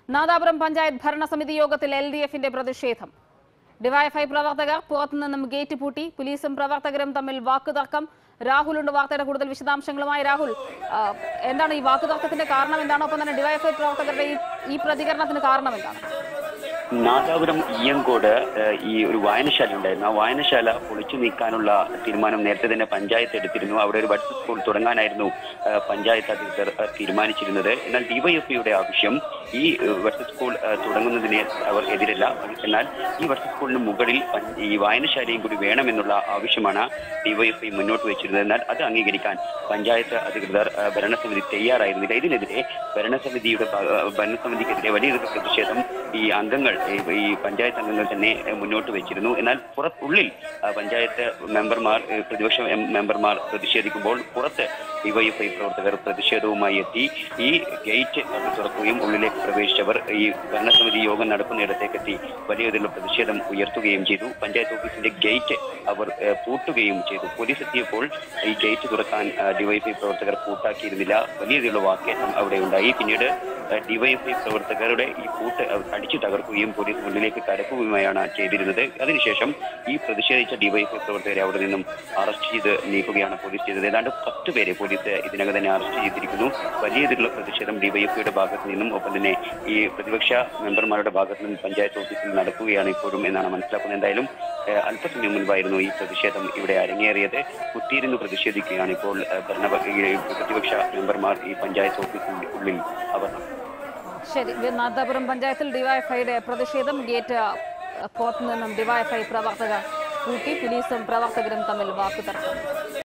നാദാപുരം പഞ്ചായത്ത് ഭരണസമിതി യോഗത്തിൽ L D എഫിന്റെ പ്രതിഷേധം ഡിവൈഎഫ്ഐ പ്രവർത്തകർ പുറത്തുനിന്നും ഗേറ്റ് പൂട്ടി പോലീസും പ്രവർത്തകരും തമ്മിൽ വാക്കുതർക്കം രാഹുലുണ്ട് വാർത്തയുടെ കൂടുതൽ വിശദാംശങ്ങളുമായി രാഹുൽ ആ, എന്താണ് ഈ വാക്കുതർക്കത്തിന്റെ കാരണം എന്താണ് ഒപ്പം തന്നെ ഡിവൈഎഫ്ഐ പ്രവർത്തകരുടെ ഈ- ഈ പ്രതികരണത്തിന് കാരണം എന്താണ് നാദാപുരം ഇയ്യങ്കോട് ഏഹ്, ഈ ഒരു വായനശാല ഉണ്ടായിരുന്നു ആ വായനശാല പൊളിച്ചു നീക്കാനുള്ള തീരുമാനം നേരത്തെ തന്നെ പഞ്ചായത്ത് എടുത്തിരുന്നു അവിടെ ഒരു ബഡ്സ് സ്കൂൾ തുടങ്ങാനായിരുന്നു ഏഹ്, പഞ്ചായത്ത് അധികൃതർ ഏഹ്, തീരുമാനിച്ചിരുന്നത് എന്നാൽ ഡിവൈഎഫ്ഐയുടെ ആവശ്യം ഈ ഏഹ്, ബഡ്സ് സ്കൂൾ ഏഹ്, തുടങ്ങുന്നതിന് അവർ എതിരല്ല എന്നാൽ ഈ ബഡ്സ് സ്കൂളിന് മുകളിൽ പഞ്ച- ഈ വായനശാലയും കൂടി വേണമെന്നുള്ള ആവശ്യമാണ് ഡിവൈഎഫ്ഐ മുന്നോട്ട് വെച്ചിരുന്നത് എന്നാൽ അത് അംഗീകരിക്കാൻ പഞ്ചായത്ത് അധികൃതർ ഏഹ്, ഭരണസമിതി തയ്യാറായിരുന്നില്ല ഇതിനെതിരെ ഭരണസമിതിയുടെ ഭാ- ഏഹ്, ഭരണസമിതിക്കെതിരെ വലിയ ഒരു പ്രതിഷേധം ഈ അംഗങ്ങൾ ഈ- ഈ പഞ്ചായത്ത് അംഗങ്ങൾ തന്നെ ഏഹ്, മുന്നോട്ട് വെച്ചിരുന്നു എന്നാൽ പുറത്ത് ഉള്ളിൽ ആ, പഞ്ചായത്ത് മെമ്പർമാർ ഏഹ്, പ്രതിപക്ഷ എം- മെമ്പർമാർ പ്രതിഷേധിക്കുമ്പോൾ പുറത്ത് ഡിവൈഎഫ്ഐ പ്രവർത്തകർ പ്രതിഷേധവുമായി എത്തി ഈ ഗേറ്റ് അത് തുറക്കുകയും ഉള്ളിലേക്ക് പ്രവേശിച്ചവർ ഈ ഭരണസമിതി യോഗം നടക്കുന്നിടത്തേക്ക് എത്തി വലിയ തോതിലുള്ള പ്രതിഷേധം ഉയർത്തുകയും ചെയ്തു പഞ്ചായത്ത് ഓഫീസിന്റെ ഗേറ്റ് അവർ ഏഹ്, പൂട്ടുകയും ചെയ്തു പോലീസ് എത്തിയപ്പോൾ ഈ ഗേറ്റ് തുറക്കാൻ ഡിവൈഎഫ്ഐ പ്രവർത്തകർ പൂട്ടാക്കിയിരുന്നില്ല വലിയ രീതിയിലുള്ള വാക്കേറ്റം അവിടെ ഉണ്ടായി പിന്നീട് ഡിവൈഎഫ്ഐ പ്രവർത്തകരുടെ ഈ പൂട്ട് അവർ അടിച്ചു തകർക്കുകയും പോലീസ് മുന്നിലേക്ക് കടക്കുകയുമായാണ് ചെയ്തിരുന്നത് അതിനുശേഷം ഈ പ്രതിഷേധിച്ച ഡിവൈഎഫ്ഐ പ്രവർത്തകരെ അവിടെ നിന്നും അറസ്റ്റ് ചെയ്ത് നീക്കുകയാണ് പോലീസ് ചെയ്തത് ഏതാണ്ട് പത്ത് പേരെ പോലീസ് ഇതിനകം തന്നെ അറസ്റ്റ് ചെയ്തിരിക്കുന്നു വലിയ രീതിയിലുള്ള പ്രതിഷേധം ഡിവൈഎഫ്ഐയുടെ ഭാഗത്ത് നിന്നും ഒപ്പം തന്നെ ഈ പ്രതിപക്ഷ മെമ്പർമാരുടെ ഭാഗത്ത് നിന്നും പഞ്ചായത്ത് ഓഫീസിൽ നടക്കുകയാണ് ഇപ്പോഴും എന്നാണ് മനസ്സിലാക്കുന്നത് എന്തായാലും ഏഹ്, അല്പസമയം മുൻപായിരുന്നു ഈ പ്രതിഷേധം ഇവിടെ അരങ്ങേറിയത് കുത്തിയിരുന്ന് പ്രതിഷേധിക്കുകയാണ് ഇപ്പോൾ ഏഹ്, ഭരണ ഈ പ്രതിപക്ഷ മെമ്പർമാർ ഈ പഞ്ചായത്ത് ഓഫീസിന്റെ ഉള്ളിൽ അവർ ശരി നാദാപുരം പഞ്ചായത്തിൽ ഡിവൈഎഫ്ഐയുടെ പ്രതിഷേധം ഗേറ്റ് ആ, പുറത്തുനിന്നും ഡിവൈഎഫ്ഐ പ്രവർത്തകർ പൂട്ടി പോലീസും പ്രവർത്തകരും തമ്മിൽ വാക്കുതർക്കം